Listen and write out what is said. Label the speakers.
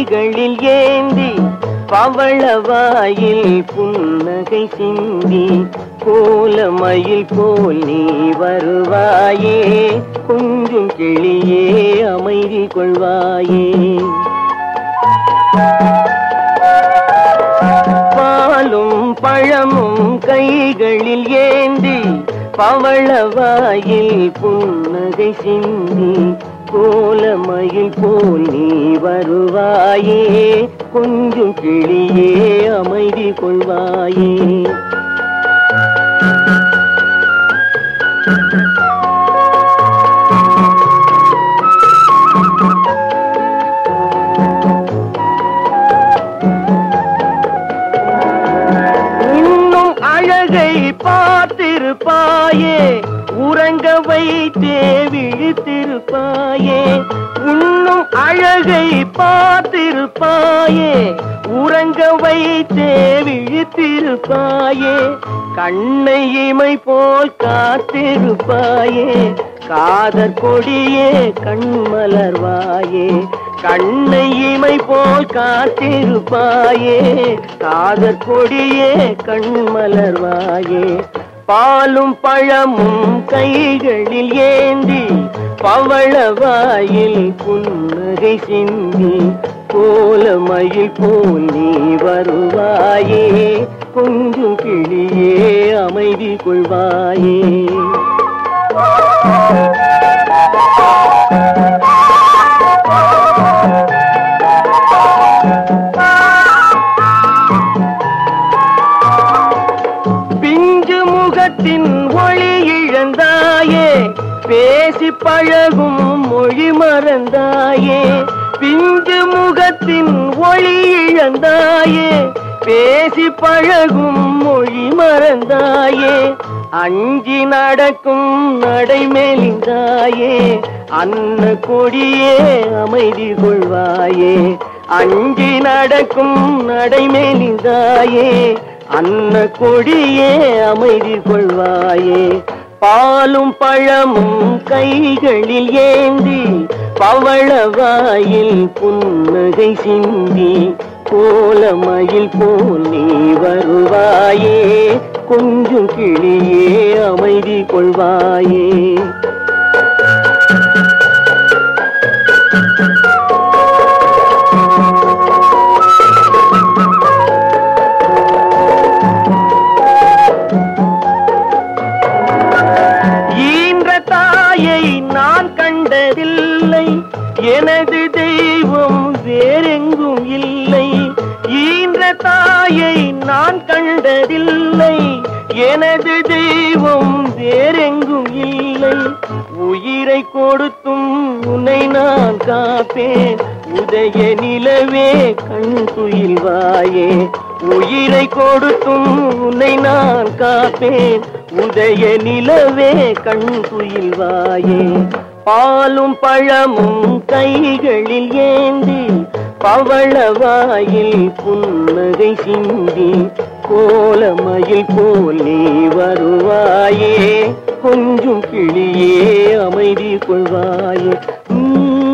Speaker 1: கைகளில் ஏந்தி பவளவாயில் புன்னகை சிந்தி கோலமயில் போல் நீ வருவாயே கொஞ்சம் கிளியே அமைதி கொள்வாயே பாலும் பழமும் கைகளில் ஏந்தி பவளவாயில் புன்னகை சிந்தி கோலமயில் போல் நீ வருவாயே கொஞ்சம் கிளியே அமைதி கொள்வாயே இன்னும் அழகை பார்த்திருப்பாயே உறங்க வைத்தே விழித்திருப்பாயே இன்னும் அழகை பார்த்திருப்பாயே உறங்க வைத்தே விழித்திருப்பாயே கண்ணை இமை போல் காத்திருப்பாயே காதற் கொடியே கண்மலர்வாயே கண்ணை இமை போல் காத்திருப்பாயே காதற் கொடியே கண்மலர்வாயே பாலும் பழமும் கைகளில் ஏந்தி பவளவாயில் புன்னகை சிந்தி கோலமயில் போல் நீ வருவாயே கொஞ்சம் கிளியே அமைதி கொள்வாயே பிஞ்சு முகத்தின் ஒளி இழந்தாயே பேசி பழகும் மொழி மறந்தாயே பிஞ்சு முகத்தின் ஒளி இழந்தாயே பேசி பழகும் மொழி மறந்தாயே அஞ்சி நடக்கும் நடை மெலிந்தாயே அன்ன கொடியே அமைதி கொள்வாயே அஞ்சி நடக்கும் நடை மெலிந்தாயே அன்ன கொடியே அமைதி கொள்வாயே பாலும் பழமும் கைகளில் ஏந்தி பவளவாயில் புன்னகை சிந்தி கோலமயில் போல் நீ வருவாயே கொஞ்சம் கிளியே அமைதி கொள்வாயே ஈன்ற தாயை நான் கண்டதில்லை எனது தெய்வம் வேறெங்கும் இல்லை ஈன்ற தாயை நான் கண்டதில்லை எனது தெய்வம் வேறெங்கும் இல்லை உயிரை கொடுத்தும் உன்னை நான் காப்பேன் உதய நிலவே கண் துயில்வாயே உயிரை கொடுத்தும் உன்னை நான் காப்பேன் உதய நிலவே கண் துயில்வாயே பாலும் பழமும் கைகளில் ஏந்தி பவளவாயில் புன்னகை சிந்தி கோலமயில் போல் நீ வருவாயே கொஞ்சம் கிளியே அமைதி கொள்வாயே உம்